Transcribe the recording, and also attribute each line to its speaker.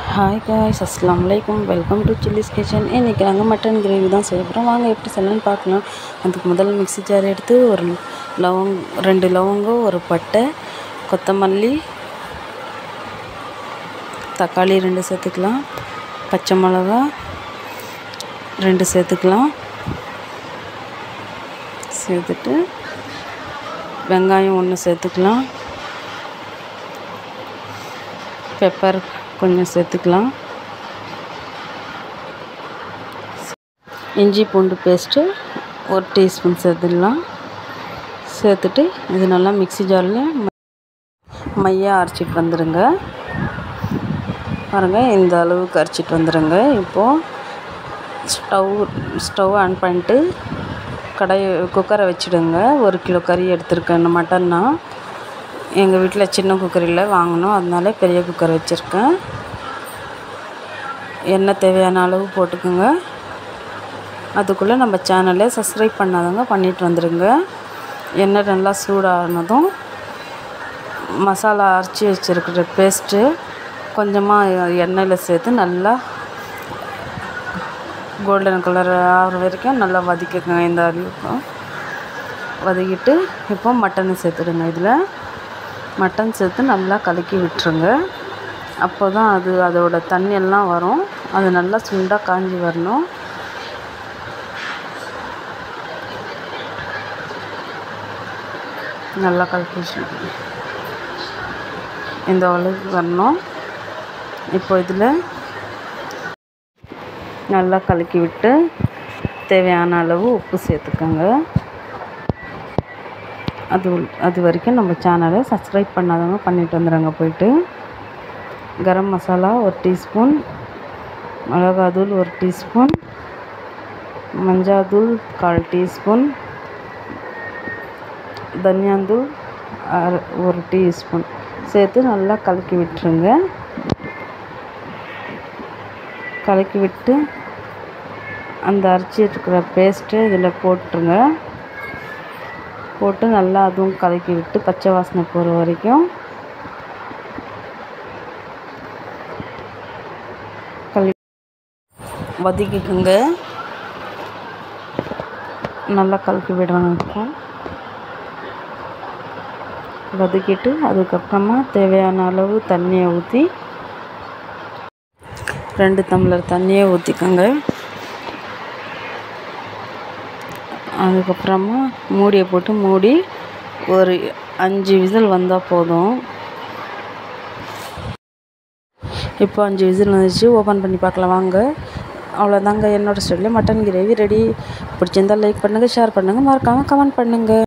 Speaker 1: hi guys அஸ்லாம் வலைக்கம் welcome to chillies kitchen இன்றைக்கி நாங்கள் மட்டன் கிரேவி தான் செய்ய போகிறோம் வாங்க எப்படி செய்யலாம்னு பார்க்கலாம் அதுக்கு முதல்ல மிக்ஸி ஜார் எடுத்து ஒரு லவங் ரெண்டு லவங்கம் ஒரு பட்டை கொத்தமல்லி தக்காளி ரெண்டு சேர்த்துக்கலாம் பச்சை மிளகா ரெண்டு சேர்த்துக்கலாம் சேர்த்துட்டு வெங்காயம் ஒன்று சேர்த்துக்கலாம் பெப்பர் கொஞ்சம் சேர்த்துக்கலாம் இஞ்சி பூண்டு பேஸ்ட்டு ஒரு டீஸ்பூன் சேர்த்துக்கலாம் சேர்த்துட்டு இது நல்லா மிக்ஸி ஜாரில் மையாக அரைச்சிட்டு வந்துடுங்க பாருங்கள் இந்த அளவுக்கு அரைச்சிட்டு வந்துடுங்க இப்போது ஸ்டவ் ஸ்டவ் ஆன் பண்ணிட்டு கடாய் குக்கரை வச்சுடுங்க ஒரு கிலோ கறி எடுத்துருக்கேன் மட்டன்னா எங்கள் வீட்டில் சின்ன குக்கர் இல்லை வாங்கினோம் அதனால பெரிய குக்கர் வச்சுருக்கேன் எண்ணெய் தேவையான அளவு போட்டுக்கோங்க அதுக்குள்ளே நம்ம சேனலை சப்ஸ்கிரைப் பண்ணாதவங்க பண்ணிட்டு வந்துடுங்க எண்ணெய் நல்லா சூடானதும் மசாலா அரைச்சி வச்சுருக்கிற பேஸ்ட்டு கொஞ்சமாக எண்ணெயில் சேர்த்து நல்லா கோல்டன் கலர் ஆகிற வரைக்கும் நல்லா வதக்கிக்கோங்க இந்த அளவுக்கும் வதக்கிட்டு இப்போ மட்டனை சேர்த்துடுங்க இதில் மட்டன் சேர்த்து நல்லா கலக்கி விட்டுருங்க அப்போ தான் அது அதோட தண்ணியெல்லாம் வரும் அது நல்லா சுண்டாக காஞ்சி வரணும் நல்லா கலக்கி இந்த அளவுக்கு வரணும் இப்போ இதில் நல்லா கலக்கி விட்டு தேவையான அளவு உப்பு சேர்த்துக்கோங்க அது அது வரைக்கும் நம்ம சேனலை சப்ஸ்கிரைப் பண்ணாதவங்க பண்ணிட்டு வந்துடுங்க போயிட்டு கரம் மசாலா ஒரு டீஸ்பூன் மிளகாத்தூள் ஒரு டீஸ்பூன் மஞ்சாத்தூள் கால் டீஸ்பூன் தனியாத்தூள் அரை ஒரு டீஸ்பூன் சேர்த்து நல்லா கலக்கி விட்டுருங்க கலக்கி விட்டு அந்த அரைச்சி இருக்கிற பேஸ்ட்டு இதில் போட்டுருங்க போட்டு நல்லா அதுவும் கலக்கி விட்டு பச்சை வாசனை போகிற வரைக்கும் கலி வதக்கிக்குங்க நல்லா கலக்கி விடணும் இப்போ வதக்கிட்டு அதுக்கப்புறமா தேவையான அளவு தண்ணியை ஊற்றி ரெண்டு டம்ளர் தண்ணியை ஊற்றிக்கோங்க அதுக்கப்புறமா மூடியை போட்டு மூடி ஒரு அஞ்சு விசில் வந்தால் போதும் இப்போ அஞ்சு விசில் வந்துச்சு ஓப்பன் பண்ணி பார்க்கலாம் வாங்க அவ்வளோதாங்க என்னோடய ஸ்டைலில் மட்டன் கிரேவி ரெடி பிடிச்சிருந்தால் லைக் பண்ணுங்கள் ஷேர் பண்ணுங்கள் மறக்காமல் கமெண்ட் பண்ணுங்கள்